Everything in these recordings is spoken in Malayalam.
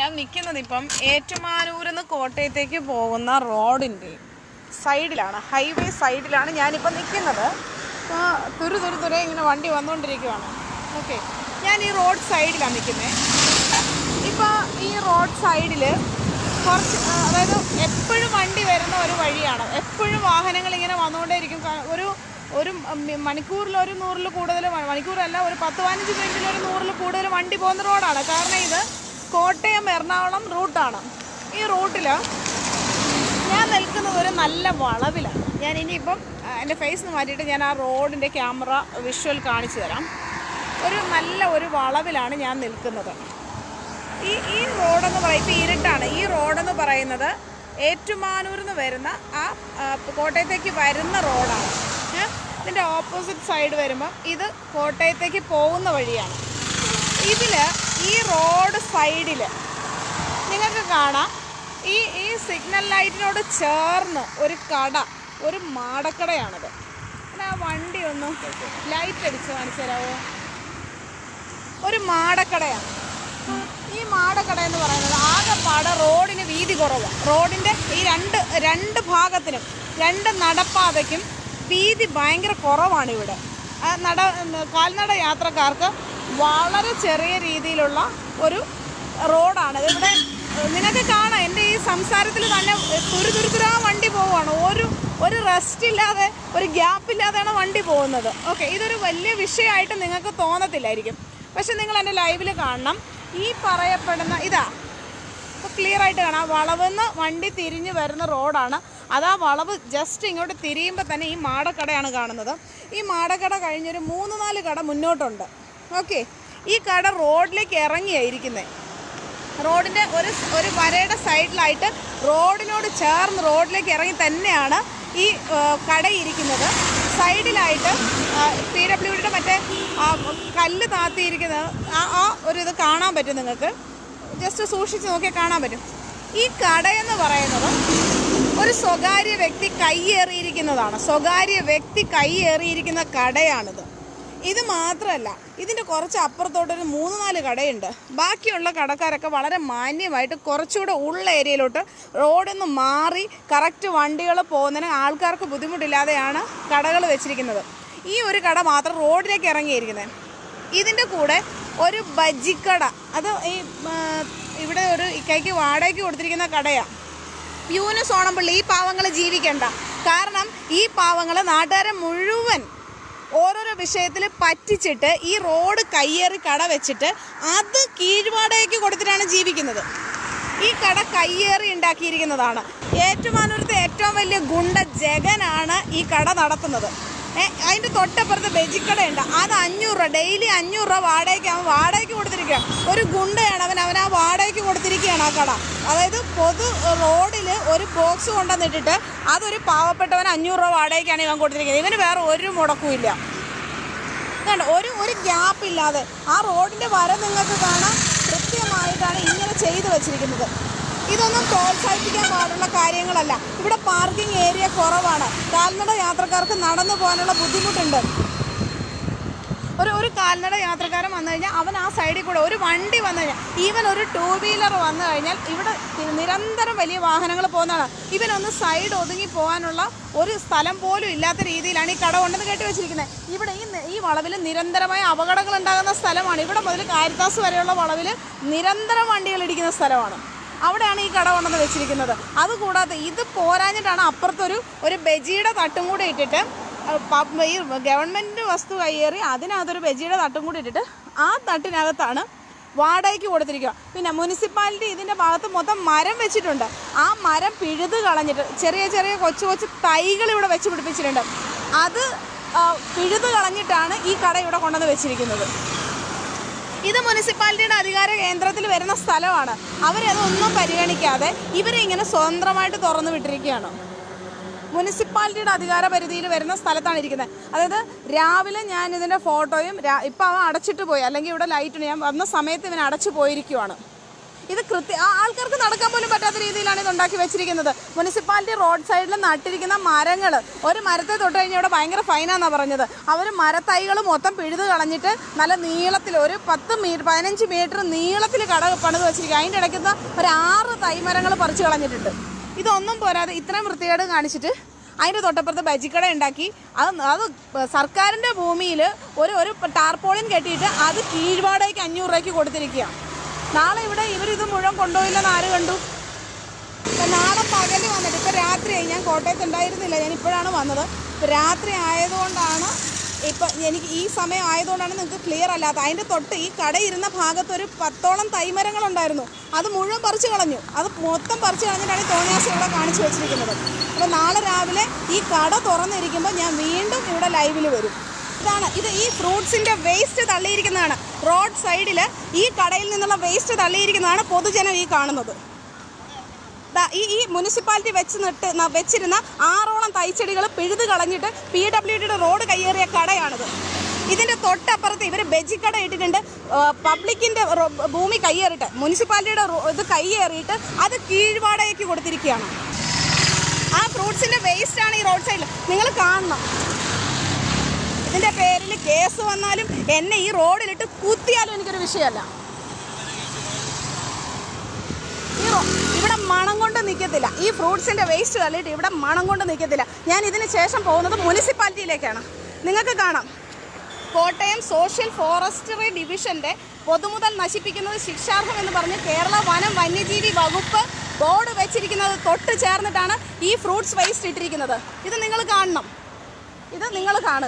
ഞാൻ നിൽക്കുന്നത് ഇപ്പം ഏറ്റുമാനൂരിൽ നിന്ന് കോട്ടയത്തേക്ക് പോകുന്ന റോഡിൻ്റെ സൈഡിലാണ് ഹൈവേ സൈഡിലാണ് ഞാനിപ്പോൾ നിൽക്കുന്നത് അപ്പോൾ തുരു തുരു തുരെ ഇങ്ങനെ വണ്ടി വന്നുകൊണ്ടിരിക്കുവാണ് ഓക്കെ ഞാൻ ഈ റോഡ് സൈഡിലാണ് നിൽക്കുന്നത് ഇപ്പോൾ ഈ റോഡ് സൈഡിൽ കുറച്ച് ആ, അതായത് എപ്പോഴും വണ്ടി വരുന്ന ഒരു വഴിയാണ് എപ്പോഴും വാഹനങ്ങൾ ഇങ്ങനെ വന്നുകൊണ്ടേയിരിക്കും ക- ഒരു ഒരു മ- മണിക്കൂറിൽ ഒരു നൂറിൽ കൂടുതൽ വ- മണിക്കൂറല്ല ഒരു പത്ത് പതിനഞ്ച് മിനിറ്റിൽ ഒരു നൂറിൽ കൂടുതൽ വണ്ടി പോകുന്ന റോഡാണ് കാരണം ഇത് കോട്ടയം എറണാകുളം റൂട്ടാണ് ഈ റൂട്ടിൽ ഞാൻ നിൽക്കുന്നത് ഒരു നല്ല വളവിലാണ് ഞാൻ ഇനിയിപ്പം ആ, എൻ്റെ ഫേസ് നിന്ന് മാറ്റിയിട്ട് ഞാൻ ആ റോഡിൻ്റെ ക്യാമറ വിഷ്വൽ കാണിച്ചു തരാം ഒരു നല്ല ഒരു വളവിലാണ് ഞാൻ നിൽക്കുന്നത് ഈ ഈ റോഡെന്ന് പറയും ഇപ്പോൾ ഇരുട്ടാണ് ഈ റോഡെന്ന് പറയുന്നത് ഏറ്റുമാനൂരിൽ നിന്ന് വരുന്ന ആ ആ, കോട്ടയത്തേക്ക് വരുന്ന റോഡാണ് ഏ? ഇതിൻ്റെ ഓപ്പോസിറ്റ് സൈഡ് വരുമ്പം ഇത് കോട്ടയത്തേക്ക് പോകുന്ന വഴിയാണ് ഇതിൽ ഈ റോഡ് സൈഡിൽ നിങ്ങൾക്ക് കാണാം ഈ ഈ സിഗ്നൽ ലൈറ്റിനോട് ചേർന്ന് ഒരു കട ഒരു മാടക്കടയാണത് പിന്നെ ആ വണ്ടി ഒന്ന് ലൈറ്റ് അടിച്ച് കാണിച്ചു തരാമോ ഒരു മാടക്കടയാണ് ഈ മാടക്കട എന്ന് പറയുന്നത് ആകെപ്പാടെ റോഡിന് വീതി കുറവാണ് റോഡിൻ്റെ ഈ രണ്ട് രണ്ട് ഭാഗത്തിനും രണ്ട് നടപ്പാതയ്ക്കും വീതി ഭയങ്കര കുറവാണ് ഇവിടെ ആ നട കാൽനട യാത്രക്കാർക്ക് വളരെ ചെറിയ രീതിയിലുള്ള ഒരു റോഡാണ് ഇവിടെ നിങ്ങൾക്ക് കാണാം എൻ്റെ ഈ സംസാരത്തിൽ തന്നെ തുരു തുരുതുരാ വണ്ടി പോവുകയാണ് ഒരു ഒരു റെസ്റ്റ് ഇല്ലാതെ ഒരു ഗ്യാപ്പ് ഇല്ലാതെയാണ് വണ്ടി പോകുന്നത് ഓക്കെ ഇതൊരു വലിയ വിഷയമായിട്ട് നിങ്ങൾക്ക് തോന്നത്തില്ലായിരിക്കും പക്ഷെ നിങ്ങൾ എൻ്റെ ലൈവിൽ കാണണം ഈ പറയപ്പെടുന്ന ഇതാ ഇപ്പോൾ ക്ലിയർ ആയിട്ട് കാണാം വളവെന്ന് വണ്ടി തിരിഞ്ഞ് വരുന്ന റോഡാണ് അത് ആ വളവ് ജസ്റ്റ് ഇങ്ങോട്ട് തിരിയുമ്പോൾ തന്നെ ഈ മാടക്കടയാണ് കാണുന്നത് ഈ മാടക്കട കഴിഞ്ഞൊരു മൂന്ന് നാല് കട മുന്നോട്ടുണ്ട് ഓക്കെ ഈ കട റോഡിലേക്ക് ഇറങ്ങിയായിരിക്കുന്നത് റോഡിൻ്റെ ഒരു സ്- ഒരു വരയുടെ സൈഡിലായിട്ട് റോഡിനോട് ചേർന്ന് റോഡിലേക്ക് ഇറങ്ങി തന്നെയാണ് ഈ ആ, കടയിരിക്കുന്നത് സൈഡിലായിട്ട് പി ഡബ്ല്യു ഡിയുടെ മറ്റേ ആ, കല്ല് താത്തിയിരിക്കുന്നത് ആ ആ ഒരു ഇത് കാണാൻ പറ്റും നിങ്ങൾക്ക് ജസ്റ്റ് സൂക്ഷിച്ച് നോക്കിയാൽ കാണാൻ പറ്റും ഈ കടയെന്ന് പറയുന്നത് ഒരു സ്വകാര്യ വ്യക്തി കൈയേറിയിരിക്കുന്നതാണ് സ്വകാര്യ വ്യക്തി കൈയേറിയിരിക്കുന്ന കടയാണിത് ഇത് മാത്രമല്ല ഇതിൻ്റെ കുറച്ച് അപ്പുറത്തോട്ടൊരു മൂന്ന് നാല് കടയുണ്ട് ബാക്കിയുള്ള കടക്കാരൊക്കെ വളരെ മാന്യമായിട്ട് കുറച്ചുകൂടെ ഉള്ള ഏരിയയിലോട്ട് റോഡിൽ നിന്ന് മാറി കറക്റ്റ് വണ്ടികൾ പോകുന്നതിന് ആൾക്കാർക്ക് ബുദ്ധിമുട്ടില്ലാതെയാണ് കടകൾ വെച്ചിരിക്കുന്നത് ഈ ഒരു കട മാത്രം റോഡിലേക്ക് ഇറങ്ങിയിരിക്കുന്നത് ഇതിൻ്റെ കൂടെ ഒരു ബജ്ജിക്കട അത് ഈ ആ, ഇവിടെ ഒരു ഇക്കൈക്ക് വാടകയ്ക്ക് കൊടുത്തിരിക്കുന്ന കടയാണ് യൂനസ് ഓണംപള്ളി ഈ പാവങ്ങൾ ജീവിക്കണ്ട കാരണം ഈ പാവങ്ങൾ നാട്ടുകാരെ മുഴുവൻ ഓരോരോ വിഷയത്തിൽ പറ്റിച്ചിട്ട് ഈ റോഡ് കയ്യേറി കട വെച്ചിട്ട് അത് കീഴ്വാടകയ്ക്ക് കൊടുത്തിട്ടാണ് ജീവിക്കുന്നത് ഈ കട കയ്യേറി ഉണ്ടാക്കിയിരിക്കുന്നതാണ് ഏറ്റുമാനൂരത്തെ ഏറ്റവും വലിയ ഗുണ്ട ജഗനാണ് ഈ കട നടത്തുന്നത് ഏ, അതിന്റെ തൊട്ടപ്പുറത്ത് ബെജിക്കടയുണ്ട് അത് അഞ്ഞൂറ് രൂപ ഡെയിലി അഞ്ഞൂറ് രൂപ വാടകയ്ക്ക് അവൻ വാടകയ്ക്ക് കൊടുത്തിരിക്കുക ഒരു ഗുണ്ടയാണ് അവൻ അവൻ ആ വാടകയ്ക്ക് കൊടുത്തിരിക്കുകയാണ് ആ കട അതായത് പൊതു റോഡിൽ ഒരു ബോക്സ് കൊണ്ടുവന്നിട്ടിട്ട് അതൊരു പാവപ്പെട്ടവൻ അഞ്ഞൂറ് രൂപ വാടകയ്ക്കാണ് ഇവൻ കൊടുത്തിരിക്കുന്നത് ഇവന് വേറെ ഒരു മുടക്കും ഇല്ല കണ്ടോ ഒരു ഒരു ഗ്യാപ്പ് ഇല്ലാതെ ആ റോഡിന്റെ വര നിങ്ങൾക്ക് കാണാം കൃത്യമായിട്ടാണ് ഇങ്ങനെ ചെയ്തു വെച്ചിരിക്കുന്നത് ഇതൊന്നും പ്രോത്സാഹിപ്പിക്കാൻ പാടുള്ള കാര്യങ്ങളല്ല ഇവിടെ പാർക്കിംഗ് ഏരിയ കുറവാണ് കാൽനട യാത്രക്കാർക്ക് നടന്നു പോകാനുള്ള ബുദ്ധിമുട്ടുണ്ട് ഒരു ഒരു കാൽനട യാത്രക്കാരൻ വന്നു കഴിഞ്ഞാൽ അവൻ ആ സൈഡിൽ കൂടെ ഒരു വണ്ടി വന്നു കഴിഞ്ഞാൽ ഈവൻ ഒരു ടൂ വീലർ വന്നു കഴിഞ്ഞാൽ ഇവിടെ തി- നിരന്തരം വലിയ വാഹനങ്ങൾ പോകുന്നതാണ് ഇവനൊന്ന് സൈഡ് ഒതുങ്ങി പോകാനുള്ള ഒരു സ്ഥലം പോലും ഇല്ലാത്ത രീതിയിലാണ് ഈ കട കൊണ്ടെന്ന് കെട്ടി വെച്ചിരിക്കുന്നത് ഇവിടെ ഈ നി- ഈ വളവിൽ നിരന്തരമായ അപകടങ്ങൾ ഉണ്ടാകുന്ന സ്ഥലമാണ് ഇവിടെ മുതൽ കാരിത്താസ് വരെയുള്ള വളവിൽ നിരന്തരം വണ്ടികൾ ഇടിക്കുന്ന സ്ഥലമാണ് അവിടെയാണ് ഈ കട കൊണ്ടുവന്ന് വെച്ചിരിക്കുന്നത് അതുകൂടാതെ ഇത് പോരാഞ്ഞിട്ടാണ് അപ്പുറത്തൊരു ഒരു ബജിയുടെ തട്ടും കൂടെ ഇട്ടിട്ട് അഹ് പ- ഈ ഗവൺമെൻറ് വസ്തു കയ്യേറി അതിനകത്തൊരു ബജിയുടെ തട്ടും കൂടി ഇട്ടിട്ട് ആ തട്ടിനകത്താണ് വാടകയ്ക്ക് കൊടുത്തിരിക്കുക പിന്നെ മുനിസിപ്പാലിറ്റി ഇതിൻ്റെ ഭാഗത്ത് മൊത്തം മരം വെച്ചിട്ടുണ്ട് ആ മരം പിഴുത് കളഞ്ഞിട്ട് ചെറിയ ചെറിയ കൊച്ചു കൊച്ചു തൈകൾ ഇവിടെ വെച്ച് പിടിപ്പിച്ചിട്ടുണ്ട് അത് ആ, പിഴുത് കളഞ്ഞിട്ടാണ് ഈ കട ഇവിടെ കൊണ്ടുവന്ന് വെച്ചിരിക്കുന്നത് ഇത് മുനിസിപ്പാലിറ്റിയുടെ അധികാര കേന്ദ്രത്തിൽ വരുന്ന സ്ഥലമാണ് അവരതൊന്നും പരിഗണിക്കാതെ ഇവരെ ഇങ്ങനെ സ്വതന്ത്രമായിട്ട് തുറന്നു വിട്ടിരിക്കുകയാണ് മുനിസിപ്പാലിറ്റിയുടെ അധികാര പരിധിയിൽ വരുന്ന സ്ഥലത്താണ് ഇരിക്കുന്നത് അതായത് രാവിലെ ഞാൻ ഇതിൻ്റെ ഫോട്ടോയും രാ- ഇപ്പം അവൻ അടച്ചിട്ട് പോയി അല്ലെങ്കിൽ ഇവിടെ ലൈറ്റ് ഞാൻ വന്ന സമയത്ത് ഇവൻ അടച്ചു പോയിരിക്കുവാണ് ഇത് കൃത്യ ആ- ആൾക്കാർക്ക് നടക്കാൻ പോലും പറ്റാത്ത രീതിയിലാണ് ഇത് ഉണ്ടാക്കി വെച്ചിരിക്കുന്നത് മുനിസിപ്പാലിറ്റി റോഡ് സൈഡിൽ നട്ടിരിക്കുന്ന മരങ്ങൾ ഒരു മരത്തെ തൊട്ട് കഴിഞ്ഞാൽ ഇവിടെ ഭയങ്കര ഫൈനാന്നാണ് പറഞ്ഞത് അവർ മരത്തൈകൾ മൊത്തം പിഴുത് കളഞ്ഞിട്ട് നല്ല നീളത്തിൽ ഒരു പത്ത് മീറ്റർ പതിനഞ്ച് മീറ്റർ നീളത്തിൽ കട പണിത് വെച്ചിരിക്കുക അതിൻ്റെ ഇടയ്ക്കുന്ന ഒരു ആറ് തൈമരങ്ങൾ പറിച്ച് കളഞ്ഞിട്ടുണ്ട് ഇതൊന്നും പോരാതെ ഇത്രയും വൃത്തികേട് കാണിച്ചിട്ട് അതിൻ്റെ തൊട്ടപ്പുറത്ത് ബജിക്കട ഉണ്ടാക്കി അത് അത് സർക്കാരിൻ്റെ ഭൂമിയിൽ ഒരു ഒരു ടാർപോളിൻ കെട്ടിയിട്ട് അത് കീഴ്വാടകയ്ക്ക് അഞ്ഞൂറ് രൂപയ്ക്ക് കൊടുത്തിരിക്കുക നാളെ ഇവിടെ ഇവരിത് മുഴുവൻ കൊണ്ടുപോയില്ലെന്ന് ആര് കണ്ടു ഇപ്പം നാളെ പകല് വന്നിട്ട് ഇപ്പം രാത്രിയായി ഞാൻ കോട്ടയത്ത് ഉണ്ടായിരുന്നില്ല ഞാൻ ഇപ്പോഴാണ് വന്നത് ഇപ്പം രാത്രി ആയതുകൊണ്ടാണ് ഇപ്പം എനിക്ക് ഈ സമയം ആയതുകൊണ്ടാണ് നിങ്ങൾക്ക് ക്ലിയർ അല്ലാത്ത അതിൻ്റെ തൊട്ട് ഈ കട ഇരുന്ന ഭാഗത്ത് ഒരു പത്തോളം തൈമരങ്ങളുണ്ടായിരുന്നു അത് മുഴുവൻ പറിച്ചു കളഞ്ഞു അത് മൊത്തം പറിച്ചു കളഞ്ഞിട്ടാണ് ഈ തോന്നിയാസം ഇവിടെ കാണിച്ചു വെച്ചിരിക്കുന്നത് അപ്പോൾ നാളെ രാവിലെ ഈ കട തുറന്നിരിക്കുമ്പോൾ ഞാൻ വീണ്ടും ഇവിടെ ലൈവിൽ വരും ഇതാണ് ഇത് ഈ ഫ്രൂട്ട്സിന്റെ വേസ്റ്റ് തള്ളിയിരിക്കുന്നതാണ് റോഡ് സൈഡിൽ ഈ കടയിൽ നിന്നുള്ള വേസ്റ്റ് തള്ളിയിരിക്കുന്നതാണ് പൊതുജനം ഈ കാണുന്നത് ദാ ഈ ഈ മുനിസിപ്പാലിറ്റി വെച്ച് നിട്ട് ന- വെച്ചിരുന്ന ആറോളം തൈച്ചെടികൾ പിഴുത് കളഞ്ഞിട്ട് പി ഡബ്ല്യു ഡിയുടെ റോഡ് കയ്യേറിയ കടയാണിത് ഇതിന്റെ തൊട്ടപ്പുറത്ത് ഇവർ ബെജിക്കട ഇട്ടിട്ടുണ്ട് ആ, പബ്ലിക്കിന്റെ റോ- ഭൂമി കയ്യേറിയിട്ട് മുനിസിപ്പാലിറ്റിയുടെ റോ- ഇത് കയ്യേറിയിട്ട് അത് കീഴ്വാടകയ്ക്ക് കൊടുത്തിരിക്കുകയാണ് ആ ഫ്രൂട്ട്സിന്റെ വേസ്റ്റ് ആണ് ഈ റോഡ് സൈഡിൽ നിങ്ങൾ കാണണം ഇതിന്റെ പേരിൽ കേസ് വന്നാലും എന്നെ ഈ റോഡിലിട്ട് കുത്തിയാലും എനിക്കൊരു വിഷയമല്ല ഈ റോ- ഇവിടെ മണം കൊണ്ട് നിൽക്കത്തില്ല ഈ ഫ്രൂട്ട്സിന്റെ വേസ്റ്റ് തള്ളിയിട്ട് ഇവിടെ മണം കൊണ്ട് നിൽക്കത്തില്ല ഞാൻ ഇതിന് ശേഷം പോകുന്നത് മുനിസിപ്പാലിറ്റിയിലേക്കാണ് നിങ്ങൾക്ക് കാണാം കോട്ടയം സോഷ്യൽ ഫോറസ്ട്രി ഡിവിഷന്റെ പൊതുമുതൽ നശിപ്പിക്കുന്നത് ശിക്ഷാർഹം എന്ന് പറഞ്ഞ് കേരള വനം വന്യജീവി വകുപ്പ് ബോർഡ് വെച്ചിരിക്കുന്നത് തൊട്ട് ചേർന്നിട്ടാണ് ഈ ഫ്രൂട്ട്സ് വേസ്റ്റ് ഇട്ടിരിക്കുന്നത് ഇത് നിങ്ങൾ കാണണം ഇത് നിങ്ങൾ കാണുക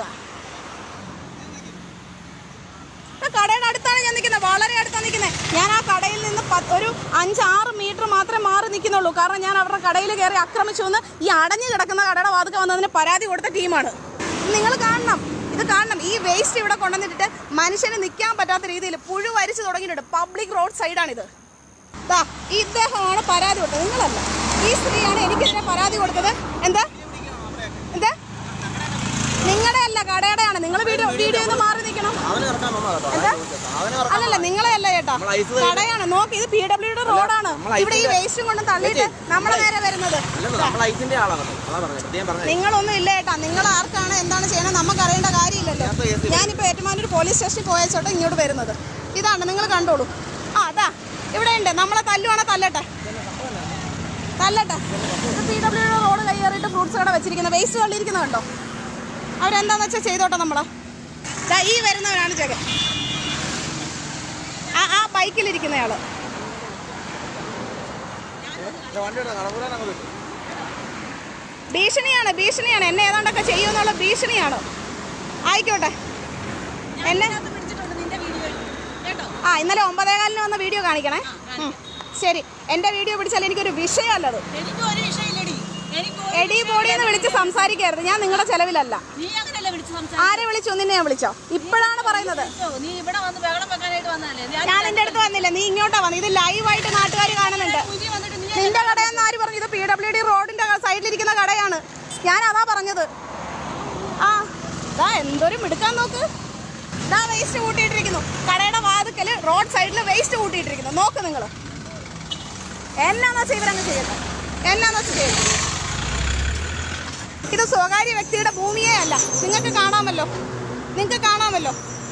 ആ കടയുടെ അടുത്താണ് ഞാൻ നിൽക്കുന്നത് വളരെ അടുത്താണ് നിൽക്കുന്നത് ഞാൻ ആ കടയിൽ നിന്ന് പത്ത് ഒരു അഞ്ചാറ് മീറ്റർ മാത്രമേ മാറി നിൽക്കുന്നുള്ളൂ കാരണം ഞാൻ അവരുടെ കടയിൽ കയറി ആക്രമിച്ചു എന്ന് ഈ അടഞ്ഞു കിടക്കുന്ന കടയുടെ വാതുക്ക വന്നതിന് പരാതി കൊടുത്ത ടീമാണ് നിങ്ങൾ കാണണം ഇത് കാണണം ഈ വേസ്റ്റ് ഇവിടെ കൊണ്ടുവന്നിട്ട് മനുഷ്യന് നിൽക്കാൻ പറ്റാത്ത രീതിയിൽ പുഴു വരിച്ചു തുടങ്ങിയിട്ടുണ്ട് പബ്ലിക് റോഡ് സൈഡാണിത് ദാ ഇദ്ദേഹമാണ് പരാതി കൊടുത്തത് നിങ്ങളല്ല ഈ സ്ത്രീയാണ് എനിക്കെതിരെ പരാതി കൊടുത്തത് എന്താ എന്താ നിങ്ങളുടെ അല്ല കടയുടെയാണ് നിങ്ങൾ വീഡിയോ വീഡിയോ ഒന്ന് മാറി നിൽക്കണം അവന് ഇറക്കാൻ വന്നതാ കേട്ടോ. എന്താ? അവന് ഇറക്കാൻ അല്ലല്ല നിങ്ങളെ അല്ല ചേട്ടാ നമ്മൾ ഐസ് കടയാണ് നോക്ക് ഇത് പി ഡബ്ല്യുടെ റോഡാണ് നമ്മൾ ഐസ് ഇവിടെ ഈ വേസ്റ്റ് കൊണ്ട് തള്ളിയിട്ട് നമ്മളെ നേരെ വരുന്നത് അല്ലെന്ന് നമ്മൾ ഐസിന്റെ ആളാണ് കേട്ടോ. അതാ പറഞ്ഞത് പ്രത്യേകം പറഞ്ഞത് നിങ്ങളൊന്നും ഇല്ല ചേട്ടാ നിങ്ങൾ ആർക്കാണ് എന്താണ് ചെയ്യണത് നമുക്ക് അറിയേണ്ട കാര്യമില്ലല്ലോ ഇതിനകത്ത് കേസ് ഞാനിപ്പോ ഏറ്റുമാനൂർ പോലീസ് സ്റ്റേഷനിൽ പോയച്ചോട്ടെ ഇങ്ങോട്ട് വരുന്നത് ഇതാണ് നിങ്ങൾ കണ്ടോളൂ ആ അതാ ഇവിടെ ഉണ്ട് നമ്മളെ തല്ലുവാണെ തല്ലട്ടെ തല്ലട്ടെ ഇത് പി ഡബ്ല്യുടെ റോഡ് കയ്യേറിയിട്ട് ഫ്രൂട്ട്സ് കട വെച്ചിരിക്കുന്നത് വേസ്റ്റ് തള്ളിയിരിക്കുന്നത് കണ്ടോ അവരെന്താന്ന് വെച്ചാൽ ചെയ്തോട്ടെ നമ്മളെ ദാ ഈ വരുന്നവനാണ് ജഗൻ ആ ആ ബൈക്കിലിരിക്കുന്നയാള് വണ്ടിയുടെ കടപ്പുരാൻ അങ്ങ് വിട്ടു. ഭീഷണിയാണ് ഭീഷണിയാണ് എന്നെ ഏതാണ്ടൊക്കെ ചെയ്യുമെന്നുള്ള ഭീഷണിയാണ് ആയിക്കോട്ടെ എന്നെ ആ ഇന്നലെ ഒമ്പതേകാലിന് വന്ന വീഡിയോ കാണിക്കണേ ഉം. ശരി എൻ്റെ വീഡിയോ പിടിച്ചാൽ എനിക്കൊരു വിഷയമല്ലത് എനിക്ക് ഒരു വിഷയമില്ലടി എനിക്ക് ഒരു- എടി ബോഡി എന്ന് വിളിച്ച് സംസാരിക്കരുത് ഞാൻ നിങ്ങളുടെ ചെലവിലല്ല നീ അങ്ങനെയല്ലേ വിളിച്ച് സംസാരിച്ചോ ആരെ വിളിച്ചു നിന്നെ ഞാൻ വിളിച്ചോ ഇപ്പോഴാണ് പറയുന്നത് നീ ഇവിടെ വന്ന് ബഹളം വെക്കാനായിട്ട് വന്നതല്ലേ ഞാൻ ഞാൻ നിന്റെ അടുത്ത് വന്നില്ല നീ ഇങ്ങോട്ടാ വന്നത് ഇത് ലൈവായിട്ട് നാട്ടുകാർ കാണുന്നുണ്ട് മുന്നിൽ വന്നിട്ട് നീ നിന്റെ കടയെന്ന് ആര് പറഞ്ഞു ഇത് പി ഡബ്ല്യു ഡി റോഡിന്റെ സൈഡിലിരിക്കുന്ന കടയാണ് ഞാൻ അതാ പറഞ്ഞത് ആ ദാ എന്തൊരു മിടുക്കാൻ നോക്ക് ദാ വേസ്റ്റ് കൂട്ടിയിട്ടിരിക്കുന്നു കടയുടെ വാതുക്കല് റോഡ് സൈഡിൽ വേസ്റ്റ് കൂട്ടിയിട്ടിരിക്കുന്നു നോക്ക് നിങ്ങൾ എന്നാന്ന് വെച്ചാൽ ഇവരങ്ങ് ചെയ്യട്ടെ എന്നാന്ന് വെച്ചാൽ ചെയ്യട്ടെ ഇത് സ്വകാര്യ വ്യക്തിയുടെ ഭൂമിയേ അല്ല നിങ്ങൾക്ക് കാണാമല്ലോ നിങ്ങൾക്ക് കാണാമല്ലോ